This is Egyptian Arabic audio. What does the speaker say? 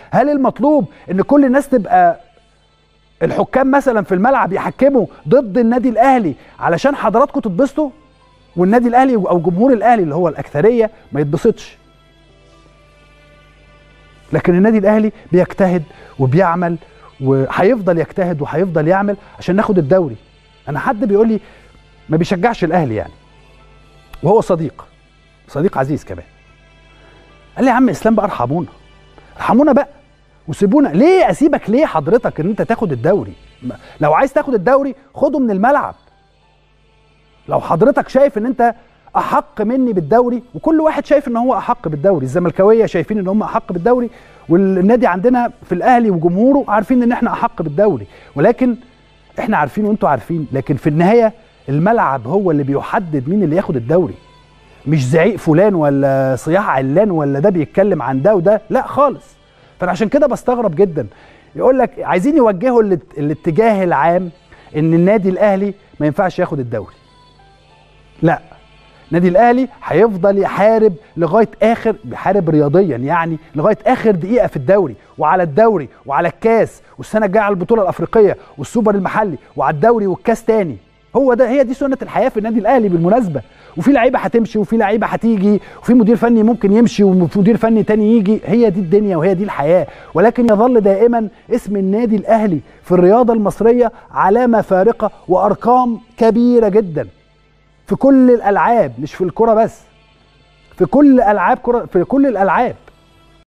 هل المطلوب ان كل الناس تبقى الحكام مثلا في الملعب يحكموا ضد النادي الاهلي علشان حضراتكم تتبسطوا والنادي الاهلي او جمهور الاهلي اللي هو الاكثريه ما يتبسطش لكن النادي الاهلي بيجتهد وبيعمل وهيفضل يجتهد وهيفضل يعمل عشان ناخد الدوري انا حد بيقول لي ما بيشجعش الاهلي يعني وهو صديق صديق عزيز كمان قال لي يا عم اسلام بقى ارحمونا ارحمونا بقى وسيبونا ليه اسيبك ليه حضرتك ان انت تاخد الدوري لو عايز تاخد الدوري خده من الملعب لو حضرتك شايف ان انت احق مني بالدوري وكل واحد شايف ان هو احق بالدوري الزملكاويه شايفين ان هم احق بالدوري والنادي عندنا في الاهلي وجمهوره عارفين ان احنا احق بالدوري ولكن احنا عارفين وانتوا عارفين لكن في النهايه الملعب هو اللي بيحدد مين اللي ياخد الدوري مش زعيق فلان ولا صياح علان ولا ده بيتكلم عن ده وده لا خالص فانا عشان كده بستغرب جدا يقول لك عايزين يوجهوا الات- الاتجاه العام ان النادي الاهلي ما ينفعش ياخد الدوري لا النادي الاهلي هيفضل يحارب لغايه اخر بيحارب رياضيا يعني لغايه اخر دقيقه في الدوري وعلى الدوري وعلى الكاس والسنه الجايه على البطوله الافريقيه والسوبر المحلي وعلى الدوري والكاس تاني هو ده هي دي سنه الحياه في النادي الاهلي بالمناسبه وفي لعيبه هتمشي وفي لعيبه هتيجي وفي مدير فني ممكن يمشي ومدير فني تاني يجي هي دي الدنيا وهي دي الحياه ولكن يظل دائما اسم النادي الاهلي في الرياضه المصريه علامه فارقه وارقام كبيره جدا في كل الالعاب مش في الكره بس في كل العاب كره في كل الالعاب